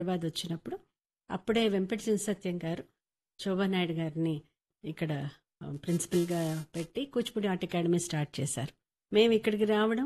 హైదరాబాద్ వచ్చినప్పుడు అప్పుడే వెంకట సత్యం గారు శోభానాయుడు గారిని ఇక్కడ ప్రిన్సిపల్గా పెట్టి కూచిపూడి ఆర్ట్ అకాడమీ స్టార్ట్ చేశారు మేము ఇక్కడికి రావడం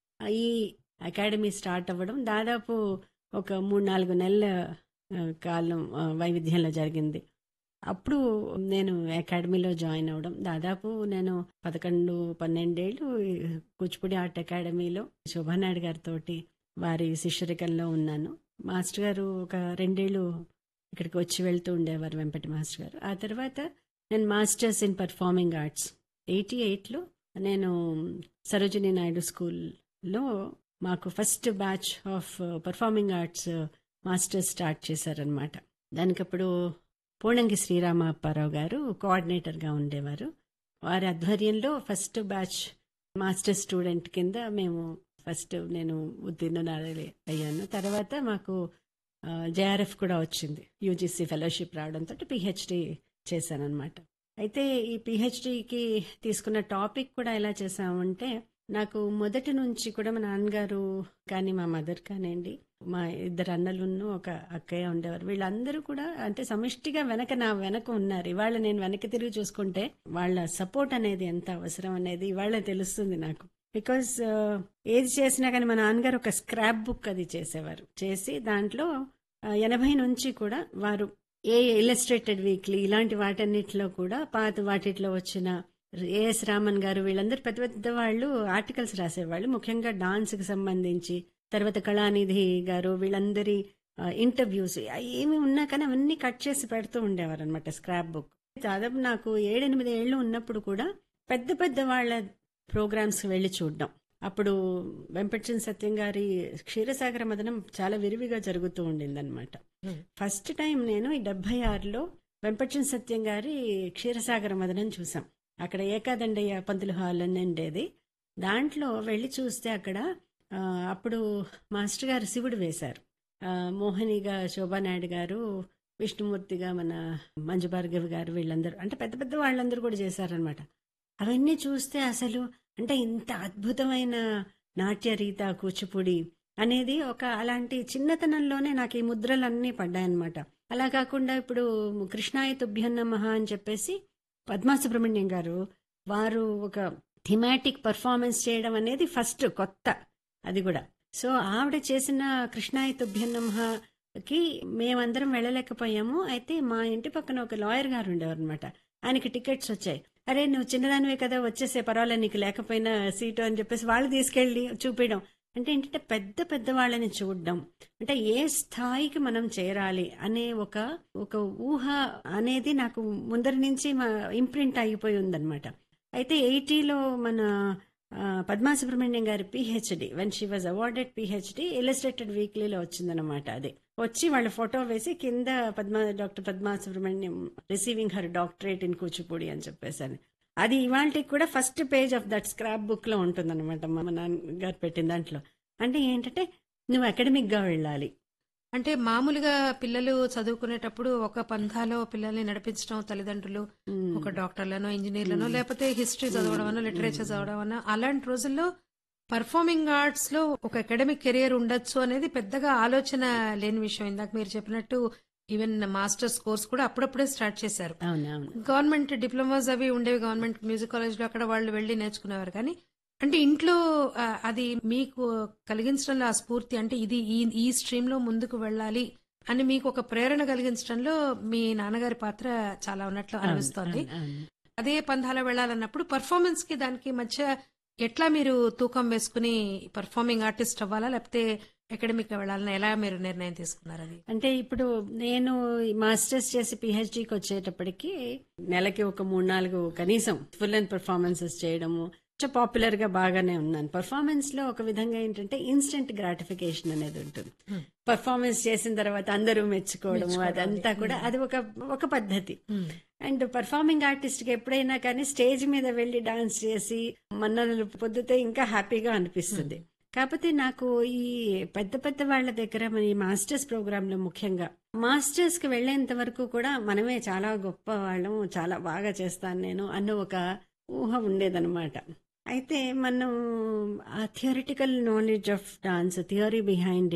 ఈ అకాడమీ స్టార్ట్ అవ్వడం దాదాపు ఒక మూడు నాలుగు నెలల ఆ, కాలం ఆ, వైవిధ్యంలో జరిగింది అప్పుడు నేను అకాడమీలో జాయిన్ అవ్వడం దాదాపు నేను పదకొండు పన్నెండేళ్ళు ఈ కూచిపూడి ఆర్ట్ అకాడమీలో శోభానాయుడు గారితో వారి శిష్యరికంలో ఉన్నాను మాస్టర్ గారు ఒక రెండేళ్ళు ఇక్కడికి వచ్చి వెళ్తూ ఉండేవారు వెంపటి మాస్టర్ గారు ఆ తర్వాత నేను masters in performing arts eighty ఎయిట్లో నేను సరోజినీ నాయుడు స్కూల్లో మాకు first batch of performing arts masters start చేశారనమాట దానికప్పుడు పూణంగి శ్రీరామప్పారావు గారు కోఆర్డినేటర్గా ఉండేవారు వారి ఆధ్వర్యంలో ఫస్ట్ బ్యాచ్ మాస్టర్ స్టూడెంట్ కింద మేము ఫస్ట్ నేను ఉత్తీర్ణురాలి అయ్యాను తర్వాత మాకు జేఆర్ఎఫ్ కూడా వచ్చింది యూజీసీ ఫెలోషిప్ రావడంతో పిహెచ్డి చేశానన్నమాట అయితే ఈ పిహెచ్డికి తీసుకున్న టాపిక్ కూడా ఎలా చేసామంటే నాకు మొదటి నుంచి కూడా మా నాన్నగారు కానీ మా మదర్ కానివ్వండి మా ఇద్దరు అన్నలున్ను ఒక అక్కయ్య ఉండేవారు వీళ్ళందరూ కూడా అంటే సమిష్టిగా వెనక నా వెనక ఉన్నారు ఇవాళ నేను వెనక్కి తిరిగి చూసుకుంటే వాళ్ళ సపోర్ట్ అనేది ఎంత అవసరం అనేది ఇవాళ తెలుస్తుంది నాకు బికాస్ ఏది చేసినా కానీ మా నాన్నగారు ఒక స్క్రాప్ బుక్ అది చేసేవారు చేసి దాంట్లో ఆ, ఎనభై నుంచి కూడా వారు ఏ ఇల్లస్ట్రేటెడ్ వీక్లీ ఇలాంటి వాటన్నిటిలో కూడా పాత వాటిట్లో వచ్చిన ఏఎస్ రామన్ గారు వీళ్ళందరూ పెద్ద పెద్ద వాళ్ళు ఆర్టికల్స్ రాసేవాళ్ళు ముఖ్యంగా డాన్స్ కి సంబంధించి తర్వాత కళానిధి గారు వీళ్ళందరి ఇంటర్వ్యూస్ ఏమి ఉన్నా కానీ అవన్నీ కట్ చేసి పెడుతూ ఉండేవారు అనమాట స్క్రాప్ బుక్ దాదాపు నాకు ఏడెనిమిది ఏళ్ళు ఉన్నప్పుడు కూడా పెద్ద పెద్ద వాళ్ళ ప్రోగ్రామ్స్ వెళ్ళి చూడడం అప్పుడు వెంపటిచంద్ సత్యం గారి క్షీరసాగర మదనం చాలా విరివిగా జరుగుతూ ఉండిందనమాట ఫస్ట్ టైం నేను ఈ డెబ్బై ఆరులో వెంపటిచంద్ సత్యం గారి క్షీరసాగర మదనం చూసాం అక్కడ ఏకాదండయ్య పంతులు హాల్ అని ఉండేది దాంట్లో వెళ్ళి చూస్తే అక్కడ ఆ, అప్పుడు మాస్టర్ గారు శివుడు వేశారు ఆ, మోహినిగా శోభానాయుడు గారు విష్ణుమూర్తిగా మన మంజు భార్గవి గారు వీళ్ళందరూ అంటే పెద్ద పెద్ద వాళ్ళందరూ కూడా చేశారనమాట అవన్నీ చూస్తే అసలు అంటే ఇంత అద్భుతమైన నాట్య రీత కూచిపూడి అనేది ఒక అలాంటి చిన్నతనంలోనే నాకు ఈ ముద్రలన్నీ పడ్డాయన్నమాట అలా కాకుండా ఇప్పుడు కృష్ణాయ తుభ్యం నమః అని చెప్పేసి పద్మా సుబ్రహ్మణ్యం గారు వారు ఒక థిమాటిక్ పర్ఫార్మెన్స్ చేయడం అనేది ఫస్ట్ కొత్త అది కూడా సో ఆవిడ చేసిన కృష్ణాయ తుభ్యం నమఃకి మేమందరం వెళ్ళలేకపోయాము అయితే మా ఇంటి పక్కన ఒక లాయర్ గారు ఉండేవారు అనమాట ఆయనకి టికెట్స్ వచ్చాయి అరే నువ్వు చిన్నదానివే కదా వచ్చేసే పర్వాలేదు నీకు లేకపోయినా సీటు అని చెప్పేసి వాళ్ళు తీసుకెళ్ళి చూపించడం అంటే ఏంటంటే పెద్ద పెద్ద వాళ్ళని చూడడం అంటే ఏ స్థాయికి మనం చేరాలి అనే ఒక ఒక ఊహ అనేది నాకు ముందరి నుంచి ఇంప్రింట్ అయిపోయి ఉందన్నమాట అయితే ఎయిటీలో మన ఆ, పద్మా సుబ్రహ్మణ్యం గారి PhD when she was awarded PhD Illustrated వీక్లీలో వచ్చిందనమాట అది వచ్చి వాళ్ళ ఫోటో వేసి కింద Padma doctor Padma Subrahmanyam receiving her doctorate in Kuchipudi అని చెప్పేసి అది ఇవాళకి కూడా first page of that scrap book లో ఉంటుందన్నమాట మా నాన్నగారు పెట్టిన దాంట్లో అంటే ఏంటంటే నువ్వు అకాడమిక్ గా వెళ్ళాలి అంటే మామూలుగా పిల్లలు చదువుకునేటప్పుడు ఒక పంథాలో పిల్లల్ని నడిపించడం తల్లిదండ్రులు మ్మ్. ఒక డాక్టర్లనో ఇంజనీర్లనో లేకపోతే హిస్టరీ చదవడమనో లిటరేచర్ చదవడమనో అలాంటి రోజుల్లో పర్ఫార్మింగ్ ఆర్ట్స్ లో ఒక అకాడమిక్ కెరియర్ ఉండొచ్చు అనేది పెద్దగా ఆలోచన లేని విషయం ఇందాక మీరు చెప్పినట్టు ఈవెన్ మాస్టర్స్ కోర్స్ కూడా అప్పుడప్పుడే స్టార్ట్ చేశారు అవునవును గవర్నమెంట్ డిప్లొమాస్ అవి ఉండేవి గవర్నమెంట్ మ్యూజిక్ కాలేజ్ లో అక్కడ వాళ్ళు వెళ్లి నేర్చుకునేవారు కానీ అంటే ఇంట్లో ఆ, అది మీకు కలిగించడంలో ఆ స్ఫూర్తి అంటే ఇది ఈ ఈ స్ట్రీమ్ లో ముందుకు వెళ్ళాలి అని మీకు ఒక ప్రేరణ కలిగించడంలో మీ నాన్నగారి పాత్ర చాలా ఉన్నట్లు అనిపిస్తోంది అవును, అవును. అదే పంధాలో వెళ్ళాలన్నప్పుడు పర్ఫార్మెన్స్ కి దానికి మధ్య ఎట్లా మీరు తూకం వేసుకుని పర్ఫార్మింగ్ ఆర్టిస్ట్ అవ్వాలా లేకపోతే అకాడమిక్ గా వెళ్ళాలని ఎలా మీరు నిర్ణయం తీసుకున్నారు అది అంటే ఇప్పుడు నేను మాస్టర్స్ చేసి పిహెచ్డికి వచ్చేటప్పటికి నెలకి ఒక మూడు నాలుగు కనీసం ఫుల్ అండ్ పర్ఫార్మెన్సెస్ చేయడము కొంచెం పాపులర్ గా బాగానే ఉన్నాను పర్ఫార్మెన్స్ లో ఒక విధంగా ఏంటంటే ఇన్స్టెంట్ గ్రాటిఫికేషన్ అనేది ఉంటుంది పర్ఫార్మెన్స్ చేసిన తర్వాత అందరూ మెచ్చుకోవడము అదంతా కూడా అది ఒక ఒక పద్ధతి అండ్ పర్ఫార్మింగ్ ఆర్టిస్ట్ కి ఎప్పుడైనా కానీ స్టేజ్ మీద వెళ్లి డాన్స్ చేసి మన్ననలు పొద్దుతే ఇంకా హ్యాపీగా అనిపిస్తుంది కాకపోతే నాకు ఈ పెద్ద పెద్ద వాళ్ళ దగ్గర మన ఈ మాస్టర్స్ ప్రోగ్రామ్ లో ముఖ్యంగా మాస్టర్స్ కి వెళ్లేంత వరకు కూడా మనమే చాలా గొప్ప వాళ్ళం చాలా బాగా చేస్తాను నేను అన్న ఒక ఊహ ఉండేదన్నమాట అయితే మనం ఆ theoretical knowledge of dance theory behind it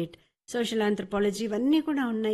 social anthropology ఇవన్నీ కూడా ఉన్నాయి